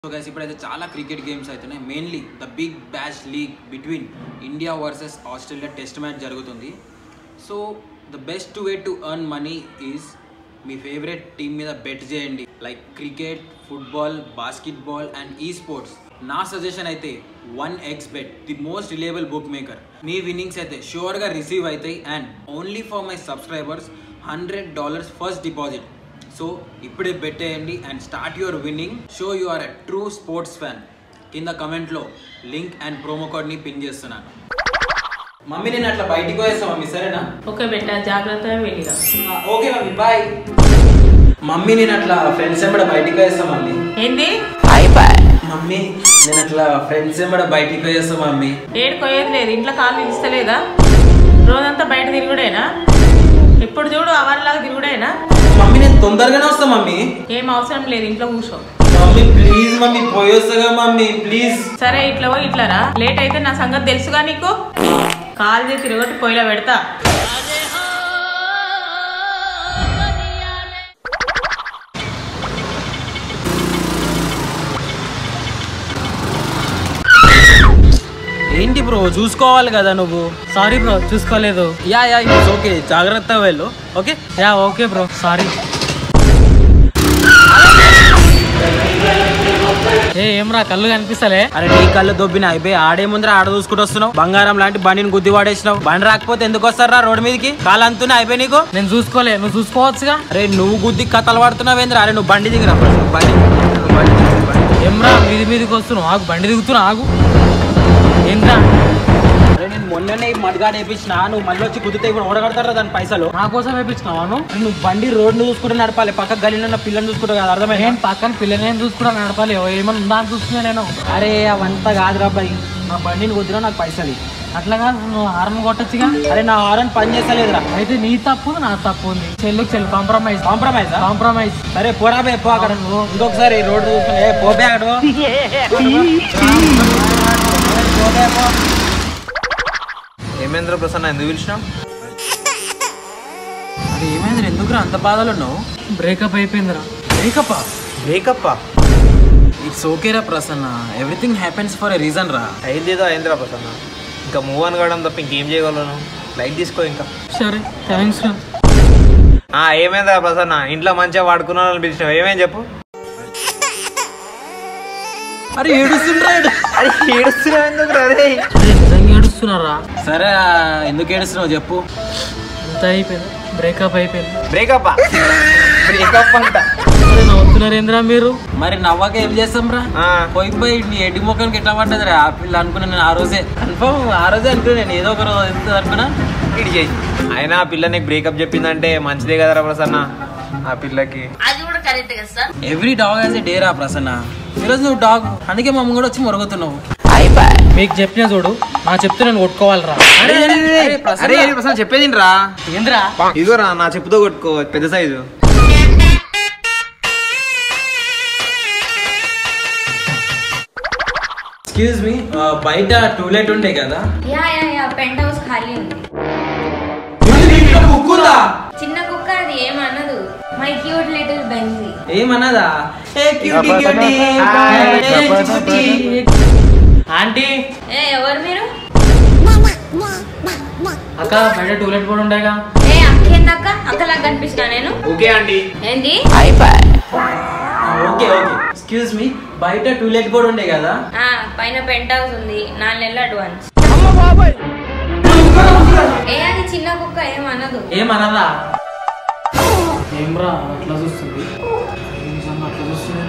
So guys ఇప్పుడైతే చాలా cricket games అవుతున్నాయి mainly the big bash league between India versus Australia test match జరుగుతుంది so the best way to earn money is మీ favourite team మీద bet చేయండి like cricket football basketball and ఈ sports నా suggestion అయితే one X bet the most reliable bookmaker మీ winnings అయితే షూర్గా రిసీవ్ అవుతాయి and only for my subscribers hundred dollars first deposit so ఇప్పుడే పెట్టేయండి and start your winning show you are a true sports fan కింద కమెంట్లో link and promo కోడ్ని pin చేస్తున్నాను మమ్మీ నేను అట్లా బయటికి పోయేస్తా మమ్మీ సరేనా ఓకే బెట్ట జాగ్రత్తగా వెళ్ళిరా ఓకే మమ్మీ బాయ్ మమ్మీ నేను అట్లా ఫ్రెండ్స్ ఎంబడ బయటికి పోయేస్తా మమ్మీ ఏంది మమ్మీ నేను అట్లా ఫ్రెండ్స్ ఎంబడ బయటికి పోయేస్తా మమ్మీ ఏడుకోయేది లేదు ఇంట్లో కాలు నిలుస్తలేదా రోజంతా బయట తిరుగుడేనా ఇప్పుడు చూడు అవర్లాగా తిరుగుడేనా మమ్మీ నేను తొందరగానే వస్తా మమ్మీ ఏం అవసరం లేదు ఇంట్లో కూర్చో మమ్మీ ప్లీజ్ మమ్మీ పోయొస్తాగా మమ్మీ ప్లీజ్ సరే ఇట్లా పోయి ఇట్లా రా లేట్ అయితే నా సంగతి తెలుసుగా నీకు కాలు చేసి తిరగొట్టి పొయ్యిలో పెడతా ఏంటి బ్రో చూసుకోవాలి కదా నువ్వు సారీ బ్రో చూసుకోలేదు యా యా ఇట్స్ ఓకే జాగ్రత్తగా వెళ్ళు okay yeah okay bro sorry ఏ ఏమ్రా కళ్ళు కనిపిస్తలే అరే నీ కళ్ళు దొబ్బిన అయిపోయి ఆడే ముందర ఆడ చూసుకుంటూ వస్తున్నావు బంగారం లాంటి బండిని గుద్ది పడేసినావు బండి రాకపోతే ఎందుకు వస్తారా రోడ్డు మీదకి కాలు అంతున్నా అయిపోయి నీకు నేను చూసుకోలే నువ్వు చూసుకోవచ్చుగా అరే నువ్వు గుద్ది కథలు పడుతున్నావు ఏంద్రా అరే నువ్వు బండి దిగిరా first. బండి బండి దిగు, బండి. ఏమ్రా మీది మీదకి వస్తున్నావు ఆగు బండి దిగుతున్నా ఆగు ఏంద్రా అరే నేను మొన్ననే మడిగాడు వేయించిన నువ్వు మళ్ళీ వచ్చి గుద్దితే ఇప్పుడు ఓడగడతారా దాని పైసలు నా కోసం వేపించినావా నువ్వు అరే నువ్వు బండి రోడ్డు చూసుకుంటూ నడపాలి పక్క గలీలో ఉన్న పిల్లని చూసుకుంటూ కాదు అర్థమైంది నేను పక్కన పిల్లని నేను చూసుకున్నా నడపాలి ఏమన్నా ఉందా అని చూస్తున్నా నేను అరే అవంతా కాదురా బాయ్ నా బండిని కుదిరా నాకు పైసలు ఇయ్యి. అట్లా కాదు నువ్వు హారం కొట్టచ్చుగా అరే నా హారన్ పని చేస్తలేదురా అయితే నీ తప్పు నా తప్పు ఉంది చెల్లుకు చెల్లు కాంప్రమైజ్ కాంప్రమైజ్ కాంప్రమైజ్ సరే పోరా బే పో అక్కడ నువ్వు ఇంకొకసారి రోడ్డు చూసుకుని ఏ పోబే అక్కడ పో. పోబే పో. ఏమేంద్ర ప్రసన్న ఎందుకు పిలిచినావు అరే ఏమైంది ఎందుకురా అంత బాధలు ఉన్నావు బ్రేకప్ అయిపోయిందిరా బ్రేకప్ బ్రేకప్ ఇట్స్ ఓకేరా Prasanna everything happens for a reason రా అయిందేదో అయిందిరా ప్రసన్న ఇంకా మూవ్ అని కావడం తప్ప ఇంకేం చేయగలను లైట్ తీసుకో ఇంకా సరే థ్యాంక్స్ రా ఆ ఏమైందిరా ప్రసన్న ఇంట్లో మంచిగా వాడుకున్నాను అని పిలిచినావు ఏమేం చెప్పు అరే ఏడుస్తుండ్రా అరే ఏడుస్తున్నావు ఎందుకు రే అరే, నిజంగా ఏడుస్తున్నారా సరే ఆ, ఎందుకు ఏడుస్తున్నావు చెప్పు అంత అయిపోయింది బ్రేకప్ అయిపోయింది బ్రేకప్ బ్రేకప్ అంట అరే నవ్వుతున్నారేంద్రా మీరు మరి నవ్వక ఏం చేస్తాం రా ఆ, పోయి పోయి నీ ఎడ్డి ముఖానికి ఎట్లా పడ్డది రా ఆ పిల్ల అనుకున్నా నేను ఆ రోజే కన్ఫర్మ్ ఆ రోజే అనుకున్నా నేను ఏదో ఒక రోజు ఎంత అనుకున్నా ఇటు చేయి అయినా ఆ పిల్ల నీకు బ్రేకప్ చెప్పిందంటే మంచిదే కదరా ప్రసన్న ఆ పిల్లకి every dog has a day రా ప్రసన్న ఈరోజు నువ్వు డాగ్ అందుకే మా అమ్మ కూడా వచ్చి మొరుగుతున్నావు మీకు చెప్పిన చూడు నా చెప్తే నేను కొట్టుకోవాలిరా అరే అరే, అరే, ప్రసన్న. అరే ప్రసన్న చెప్పేది రా ఏంద్రా ఇదిగోరా నా చెప్పుతో కొట్టుకో పెద్ద సైజు ఎక్స్క్యూజ్ మీ బయట టూలెట్ ఉండే కదా yeah yeah yeah penthouse ఖాళీ ఉంది కుక్కుందా చిన్న కుక్క అది ఏమన్నదు మై క్యూట్ లిటిల్ బెంజీ ఏమన్నదా ఏ క్యూటీ క్యూటీ ఏ చిక్కుటీ. ఆంటీ ఏ ఎవరు మీరు అక్క బయట టూలెట్ కూడా ఉండేగా ఏ అక్కేందక్క అక్కలా కనిపిస్తున్నా నేను ఓకే ఆంటీ ఏంది ఓకే ఓకే ఎక్స్క్యూజ్ మీ బయట టూలెట్ కూడా ఉండే కదా ఆ పైన పెంట్ హౌస్ ఉంది నాలుగు నెలల అడ్వాన్స్ ఏ అది చిన్న కుక్క ఏమన్నదు ఏమన్నదా ఏమ్రా అట్లా చూస్తుంది నిజంగా అట్లా చూస్తుంది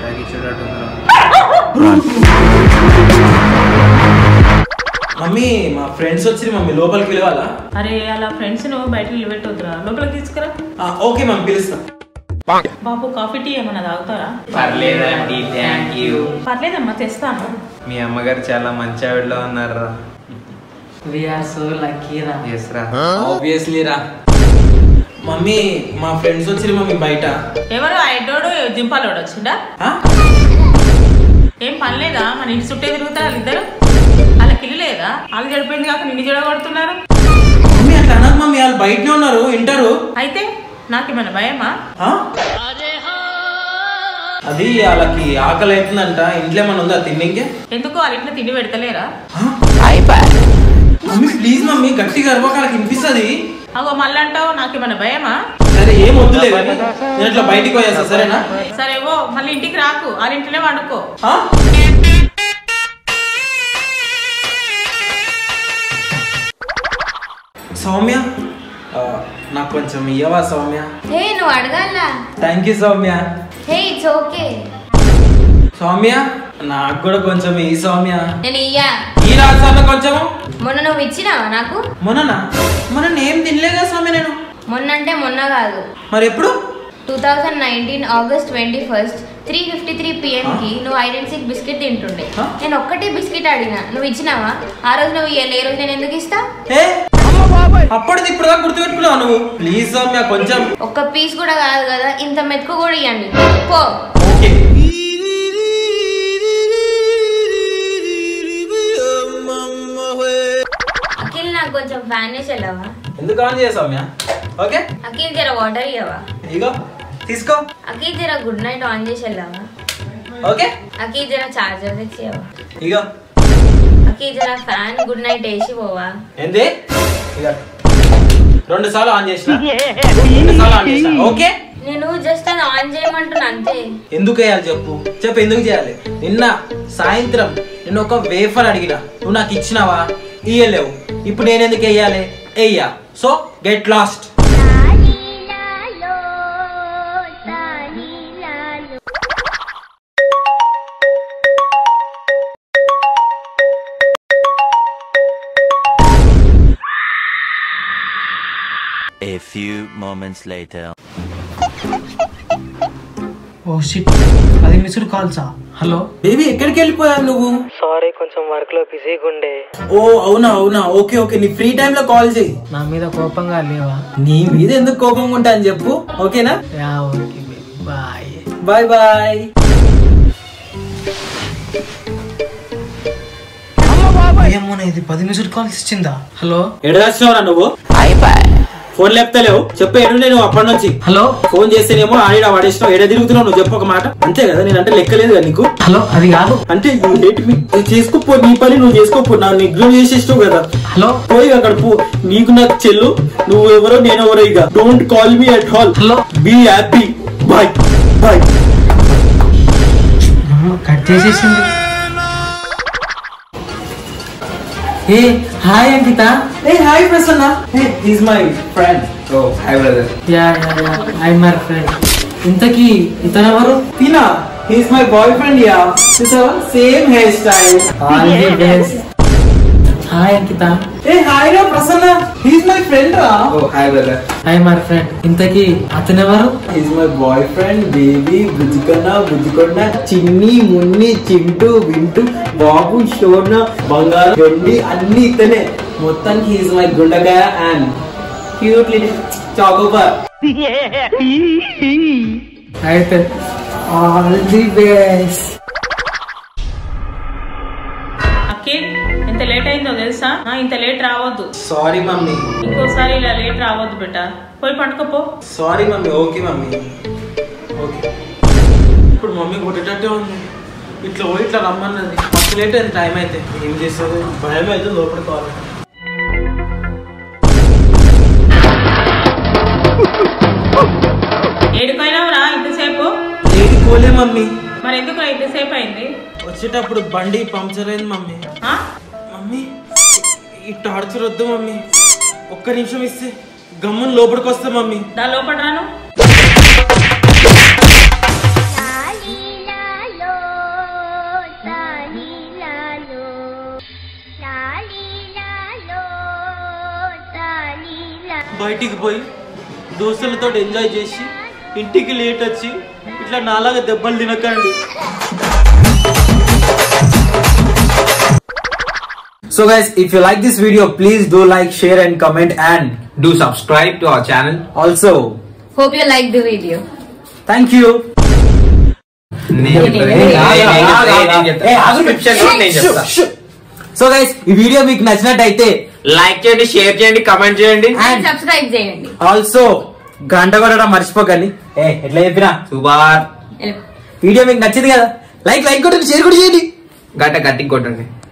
మమ్మీ మా ఫ్రెండ్స్ వచ్చి మమ్మీ లోపలికి పిలవాలా అరే అలా ఫ్రెండ్స్ నువ్వు బయట నిలబెట్టొద్దురా లోపలికి తీసుకురా ఆ, ఓకే మమ్మీ పిలుస్తా బాబు కాఫీ టీ ఏమన్నా తాగుతారా పర్లేదండి థ్యాంక్ యూ పర్లేదమ్మా తెస్తాను మీ అమ్మగారు చాలా మంచి ఆవిడలో ఉన్నారా వీఆర్ సో లక్కీరా ఎస్ రా ఆబ్వియస్లీ రా మమ్మీ మా ఫ్రెండ్స్ వచ్చి మమ్మీ బయట ఎవరు ఆ ఎడ్డోడు జింపాలోడు వచ్చిండా ఆ? ఏం పని లేదా మన ఇంటి చుట్టే తిరుగుతారు వాళ్ళిద్దరు వాళ్ళకి ఇల్లు లేదా వాళ్ళు చెడిపోయింది కాక నిన్ను చెడగొడుతున్నారు మమ్మీ అట్లా అనదు మమ్మీ వాళ్ళు బయటనే ఉన్నారు వింటారు అయితే నాకేమైనా భయమా ఆ? అది వాళ్ళకి ఆకలి అవుతుందంట ఇంట్లో ఏమైనా ఉందా తిన్నింకే ఎందుకు వాళ్ళ ఇంట్లో తిండి పెడతలేరా మమ్మీ ప్లీజ్ మమ్మీ గట్టిగా అరవక వాళ్ళకి వినిపిస్తుంది అగో మళ్ళీ అంటావు నాకేమైనా భయమా సరే ఏం వద్దులే కానీ నేను ఇట్లా బయటికి పోయేస్తా సరేనా సరే ఓ మళ్ళీ ఇంటికి రాకు వాళ్ళ ఇంట్లోనే వండుకో ఆ? సౌమ్య ఆ, నాకు కొంచెం ఇయ్యవా సౌమ్య హే నువ్వు అడగాల thank you Soumya hey it's okay Soumya నాకు కూడా కొంచెం ఈ సౌమ్య నేను ఇయ్యా ఈ రాజు సౌమ్య కొంచెము మొన్న నువ్వు ఇచ్చినావా నాకు మొన్న మొన్న ఏం తినలేదా సౌమ్య నేను మొన్న అంటే మొన్న కాదు మరి ఎప్పుడు two thousand nineteen August twenty first three fifty three పిఎంకి నువ్వు ఐడెన్సిక్ బిస్కెట్ తింటుండే Huh? నేను ఒక్కటే బిస్కెట్ అడిగినా నువ్వు ఇచ్చినావా ఆ రోజు నువ్వు ఇయ్యాలి ఏ రోజు నేను ఎందుకు ఇస్తా ఏ అప్పటిది ఇప్పుడు దాకా గుర్తుపెట్టుకున్నావు నువ్వు ప్లీజ్ సౌమ్య కొంచెం ఒక్క పీస్ కూడా కాదు కదా ఇంత మెతుకు కూడా ఇవ్వండి పో ఓకే అఖిల్ నాకు కొంచెం ఫ్యాన్ వేసి వెళ్ళవా ఎందుకు ఆన్ చేయ సౌమ్య ఓకే అఖిల్ జర వాటర్ ఇవ్వవా ఇగో తీసుకో అఖిల్ జర గుడ్ నైట్ ఆన్ చేసి వెళ్ళవా ఓకే అఖిల్ జర చార్జర్ తెచ్చి ఇవ్వవా ఇగో అఖిల్ జర ఫ్యాన్ గుడ్ నైట్ వేసి పోవా ఏంది ఇగో రెండు సార్లు ఆన్ చేసిన రెండు సార్లు ఆన్ చేసిన ఓకే నేను జస్ట్ అది ఆన్ చేయమంటున్నా అంతే ఎందుకు వేయాలి చెప్పు చెప్పు ఎందుకు చేయాలి నిన్న సాయంత్రం నేను ఒక వేఫర్ అడిగిన నువ్వు నాకు ఇచ్చినావా ఇయ్యలేవు ఇప్పుడు నేను ఎందుకు వేయాలి వేయ్యా so get lost A few moments later. Oh shit అది మిస్డ్ కాల్సా హలో బేబీ ఎక్కడికి వెళ్ళిపోయావు నువ్వు సారీ కొంచెం వర్క్ లో బిజీగా ఉండే ఓ అవునా అవునా ఓకే ఓకే నీ ఫ్రీ టైమ్ లో కాల్ చేయి నా మీద కోపంగా లేవా నీ మీద ఎందుకు కోపంగా ఉంటా అని చెప్పు ఓకేనా yeah okay bye bye bye ఏమో ఇది పది మిస్డ్ కాల్స్ ఇచ్చిందా హలో ఎడదాచినావురా నువ్వు ఫోన్ లేపుతలేవు చెప్పు ఎడుండే నువ్వు అప్పటి నుంచి హలో ఫోన్ చేస్తేనేమో ఆడిడ వాడేసినావు ఎడ తిరుగుతున్నావు నువ్వు చెప్పు ఒక మాట అంతే కదా నేను అంటే లెక్కలేదు కదా నీకు హలో అది కాదు అంటే నువ్వు hate me. నువ్వు చేసుకోపో నీ పని నువ్వు చేసుకోపో నా నిగ్రహం చేసేస్తావు కదా హలో పోయి అక్కడ పో నీకు నాకు చెల్లు నువ్వు ఎవరో నేను ఎవరో ఇక don't call me at all hello be happy bye bye cut చేసేసింది ఏ హాయ్ అంకిత ఏ hi Prasanna hey is my friend oh hi brother yeah yeah yeah I my friend ఇంతకీ ఇతను ఎవరు Tina he's my boyfriend yeah same hairstyle all the best hi Ankita ఏ hi రా Prasanna he's my friend రా oh hi brother hi my friend ఇంతకీ అతను ఎవరు is my boyfriend baby బుజ్జికొండ బుజ్జికొండ చిన్ని మున్ని చింటూ వింటూ బాబు షోన బంగారం గండి అన్ని ఇతనే మొత్తానికి ఈజ్ మై గుండగా అండ్ క్యూట్ లిటిల్ చాకోబార్ అయితే ఆల్ ది బెస్ట్ అఖిల్ ఎంత లేట్ అయిందో తెలుసా ఆ, ఇంత లేట్ రావద్దు సారీ మమ్మీ ఇంకోసారి ఇలా లేట్ రావద్దు బెట పోయి పండుకోపో sorry mummy okay mummy okay ఇప్పుడు మమ్మీ కొట్టేటట్టే ఉంది ఇట్లా పోయి ఇట్లా రమ్మన్నది ఫస్ట్ లేట్ అయింది టైం అయితే ఏం చేస్తుంది భయం అయితే లోపలికి కావాలి ఏడుకైనావురా ఇంతసేపు ఏది పోలే మమ్మీ మరి ఎందుకు ఇంతసేపు అయింది వచ్చేటప్పుడు బండి పంక్చర్ అయింది మమ్మీ ఆ? మమ్మీ ఈ టార్చర్ వద్దు మమ్మీ ఒక్క నిమిషం ఇస్తే గమ్మున లోపలికి వస్తా మమ్మీ దా లోపల రాను బయటికి పోయి దోస్తులతో ఎంజాయ్ చేసి ఇంటికి లేట్ వచ్చి ఇట్లా నాలాగా దెబ్బలు తినకండి So guys, if you like this video, please do like, share and comment and Do subscribe to our channel. also hope you like the video thank you. నేను చెప్తా. ఏ, నేను ఆగు, చెప్తా. ఆగు, నేను చెప్తా. ఏ, ఆగు. Subscription కూడా నేను చెప్తా. సో గైస్ ఈ వీడియో మీకు నచ్చినట్టయితే లైక్ చేయండి షేర్ చేయండి కమెంట్ చేయండి అండ్ సబ్స్క్రైబ్ చేయండి ఆల్సో గంట కొట్టడం మర్చిపోకండి ఏ ఎట్లా చెప్పినా సుబార్ వెళ్ళు. వీడియో మీకు నచ్చింది కదా లైక్ లైక్ కొట్టండి షేర్ కూడా చేయండి గట్ట గట్టి కొట్టండి